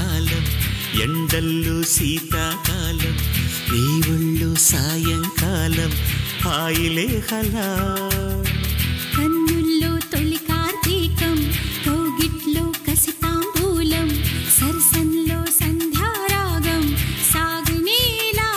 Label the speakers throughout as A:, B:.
A: కాలం ఎండల్లో శీతాకాలం నీ ఒళ్ళు సాయంకాలం హాయిలే హలా
B: కన్నుల్లో తొలి కార్తీకం కోగిట్లో కసి తాంబూలం సరసంలో సంధ్యారాగం సాగునీలా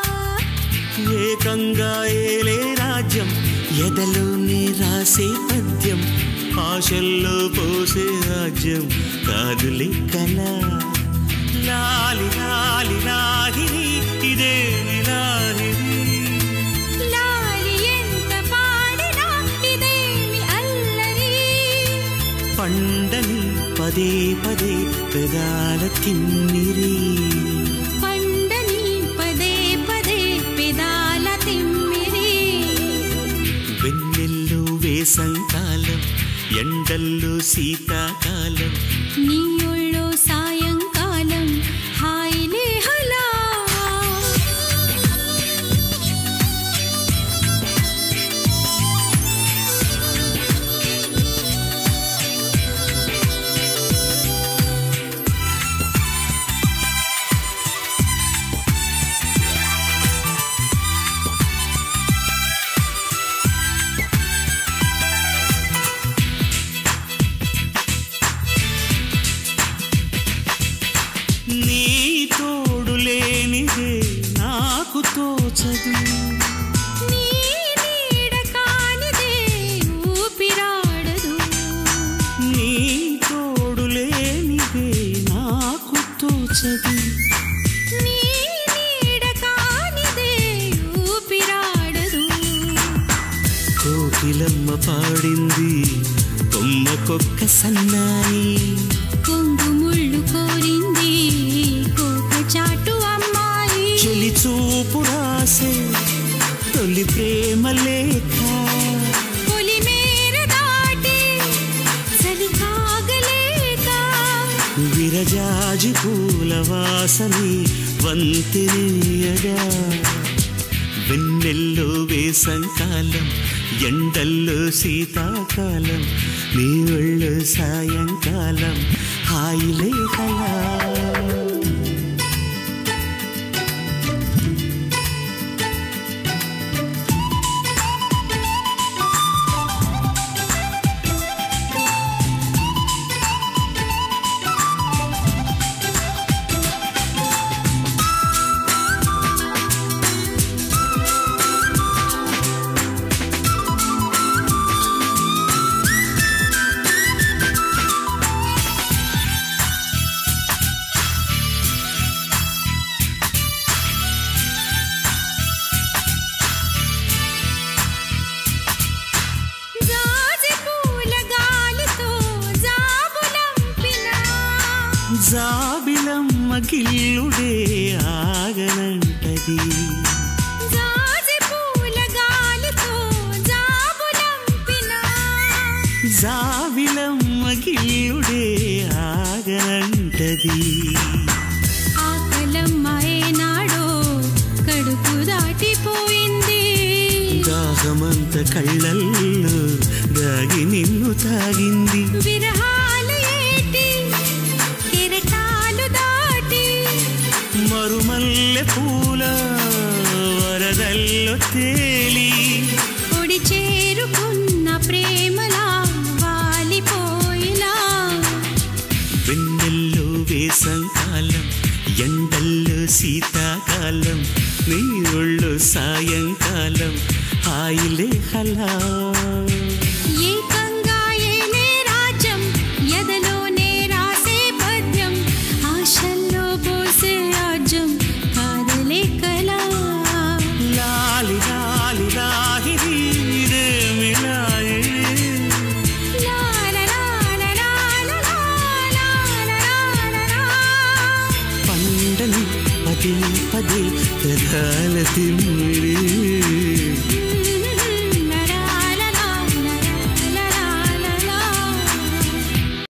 A: ఏకంగా ఏలే రాజ్యం ఎదలోనే రాసే పద్యం ఆశల్లో పోసే రాజ్యం కాదులే కల లాలి లాలి లాహిరి ఇదేమి లాహిరి
B: లాలి ఎంత పాడినా ఇదేమి అల్లరి
A: పండని పదే పదే పెదాల తిమ్మిరి
B: పండని పదే పదే పెదాల తిమ్మిరి
A: వెన్నెల్లో వేసంకాలం ఎండల్లో శీతాకాలం
B: నీ ఒళ్ళో సాయంకాలం హాయిలే హలా
A: నీ తోడు లేనిదే నాకు తోచదు
B: నీ నీడ కానిదే ఊపిరాడదు
A: నీ తోడు లేనిదే నాకు తోచదు
B: నీ నీడ కానిదే ఊపిరాడదు
A: కోకిలమ్మ పాడింది కొమ్మకొక్క సన్నాయి
B: కొంగు ముళ్ళు కోరింది కోక చాటు అమ్మాయి
A: చెలి చూపు రాసే తొలి ప్రేమ లేఖ
B: పొలి మేర దాటి చలి కాగలేక
A: విరజాజి పూల వాసని వంతినియగా వెన్నెల్లో వేసంకాలం ఎండల్లో శీతాకాలం నీ ఒళ్ళు సాయంకాలం హాయిలే కలా
B: జాజి పూల గాలితో జాబులంపినా
A: జాబిలమ్మ గిల్లుడే ఆగనంటది
B: జాజి పూల గాలితో జాబులంపినా
A: జాబిలమ్మ గిల్లుడే ఆగనంటది
B: ఆకలమ్మ ఏనాడో కడుపు దాటిపోయింది
A: దాహమంత కళ్ళల్లో దాగి నిన్ను తాగింది
B: విరహాల ఏటి కెరటాలు దాటి
A: మరుమల్లె పూల వరదల్లో తేలి
B: ఒడి చేరుకున్న ప్రేమలా వాలిపోయిలా
A: వెన్నెల్లో వేసంకాలం ఎండల్లో శీతాకాలం నీ ఒళ్ళు సాయంకాలం హాయిలే హలా
B: ఏకంగా ఏలే రాజ్యం ఎదలోనే రాసే పద్యం ఆశల్లో పోసే రాజ్యం కాదలే కలా
A: లాలి లాలి లాహిరి ఇదేమి లాహిరి పండని పదే పదే పెదాల తిమ్మిడి